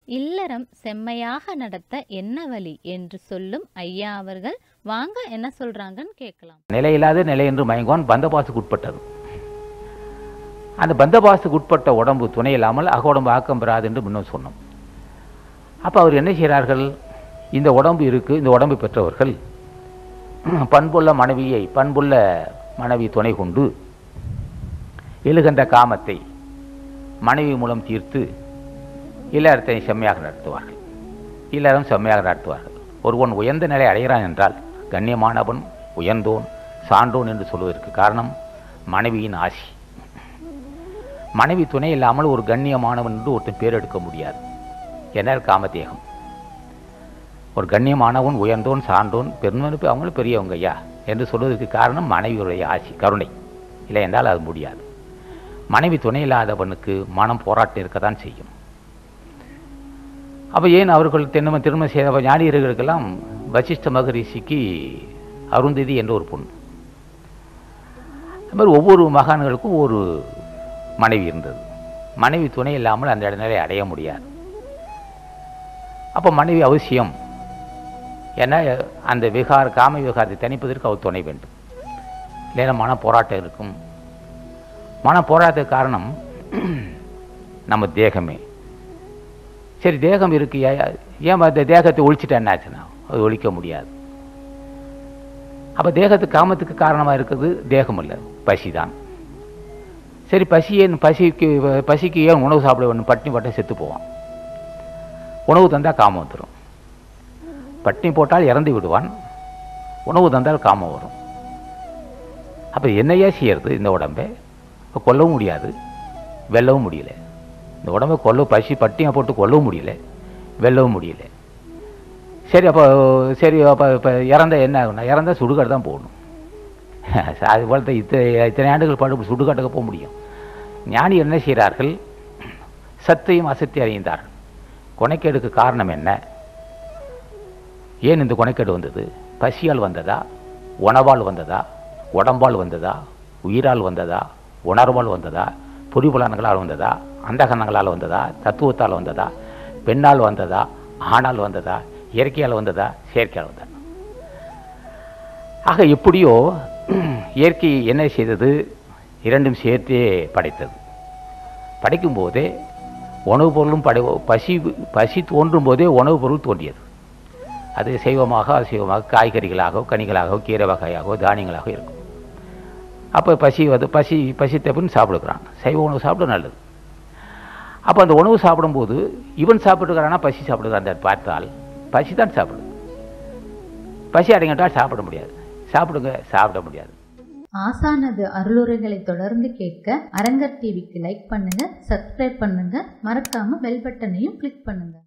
இல்லறம் செம்மையாக நடத்த என்ன வழி என்று சொல்லும் ஐயா அவர்கள் வாங்க என்ன சொல்றாங்கன்னு கேட்கலாம் நிலையில்லாத நிலை என்று மயங்குவான் பந்தபாசுக்கு உட்பட்டது அந்த பந்தபாசுக்கு உட்பட்ட உடம்பு துணை இல்லாமல் அக உடம்பு ஆக்கம் பெறாது என்று முன்னும் சொன்னோம் அப்போ அவர் என்ன செய்கிறார்கள் இந்த உடம்பு இருக்குது இந்த உடம்பு பெற்றவர்கள் பண்புள்ள மனைவியை பண்புள்ள மனைவி துணை கொண்டு எழுகின்ற காமத்தை மனைவி மூலம் தீர்த்து இல்லறத்தை செம்மையாக நடத்துவார்கள் இல்லறம் செம்மையாக நடத்துவார்கள் ஒருவன் உயர்ந்த நிலை அடைகிறான் என்றால் கண்ணியமானவன் உயர்ந்தோன் சான்றோன் என்று சொல்வதற்கு காரணம் மனைவியின் ஆசி மனைவி துணை இல்லாமல் ஒரு கண்ணியமானவன் என்று ஒருத்தன் பேர் எடுக்க முடியாது என்னால் காமதேகம் ஒரு கண்ணியமானவன் உயர்ந்தோன் சான்றோன் பெருமனுப்பு அவங்களும் பெரியவங்க ஐயா என்று சொல்வதற்கு காரணம் மனைவியுடைய ஆசி கருணை இல்லை என்றால் அது முடியாது மனைவி துணை இல்லாதவனுக்கு மனம் போராட்டம் இருக்க தான் செய்யும் அப்போ ஏன் அவர்கள் திருமணம் திருமணம் செய்த ஞானியர்களுக்கெல்லாம் வசிஷ்ட மகரிஷிக்கு அருந்ததி என்ற ஒரு பொண்ணு அது மாதிரி ஒவ்வொரு மகான்களுக்கும் ஒரு மனைவி இருந்தது மனைவி துணை இல்லாமல் அந்த நிலையை அடைய முடியாது அப்போ மனைவி அவசியம் ஏன்னா அந்த விகார காம விகாரத்தை தணிப்பதற்கு அவர் துணை வேண்டும் இல்லைன்னா மன போராட்டம் இருக்கும் மன போராட்டத்துக்கு காரணம் நம்ம தேகமே சரி தேகம் இருக்கு ஏன் ஏன் அந்த தேகத்தை ஒழிச்சிட்டா என்னாச்சுன்னா அது ஒழிக்க முடியாது அப்போ தேகத்துக்கு காமத்துக்கு காரணமாக இருக்குது தேகம் இல்லை பசி தான் சரி பசி ஏன் பசிக்கு பசிக்கு ஏன் உணவு சாப்பிட வேண்டும் பட்டினி போட்டால் செத்து போவான் உணவு தந்தால் காமம் வந்துடும் பட்டினி போட்டால் இறந்து விடுவான் உணவு தந்தால் காமம் வரும் அப்போ என்னையா செய்யறது இந்த உடம்பை கொல்லவும் முடியாது வெல்லவும் முடியல இந்த உடம்பை கொல்ல பசி பட்டியை போட்டு கொல்லவும் முடியல வெல்லவும் முடியல சரி அப்போ சரி அப்போ இப்போ இறந்த என்ன ஆகுனா இறந்தா சுடுகாடு தான் போகணும் அது போல இத்தனை இத்தனை ஆண்டுகள் பாடு சுடுகாட்டுக்கு போக முடியும் ஞானி என்ன செய்கிறார்கள் சத்தையும் அசத்தை அறிந்தார்கள் கொனைக்கேடுக்கு காரணம் என்ன ஏன் இந்த கொனைக்கேடு வந்தது பசியால் வந்ததா உணவால் வந்ததா உடம்பால் வந்ததா உயிரால் வந்ததா உணர்வால் வந்ததா பொறிபுலன்களால் வந்ததா அந்தகரணங்களால் வந்ததா தத்துவத்தால் வந்ததா பெண்ணால் வந்ததா ஆணால் வந்ததா இயற்கையால் வந்ததா செயற்கையால் வந்ததா ஆக எப்படியோ இயற்கை என்ன செய்தது இரண்டும் சேர்த்தே படைத்தது படைக்கும் போதே உணவுப் பொருளும் படை பசி பசி தோன்றும் போதே உணவுப் பொருள் தோன்றியது அது சைவமாக அசைவமாக காய்கறிகளாகவோ கனிகளாகவோ கீரை வகையாகவோ தானியங்களாகவோ இருக்கும் அப்போ பசி வந்து பசி பசி தப்புன்னு சாப்பிடுக்கிறான் சைவ உணவு சாப்பிட நல்லது அப்போ அந்த உணவு சாப்பிடும்போது இவன் சாப்பிட்டுக்கிறானா பசி சாப்பிடுகிறான் பார்த்தால் பசி தான் சாப்பிடுது பசி அடங்கிட்டால் சாப்பிட முடியாது சாப்பிடுங்க சாப்பிட முடியாது ஆசானது அருளுரைகளை தொடர்ந்து கேட்க அரங்கர் டிவிக்கு லைக் பண்ணுங்க சப்ஸ்கிரைப் பண்ணுங்க மறக்காம பெல் பட்டனையும் கிளிக் பண்ணுங்க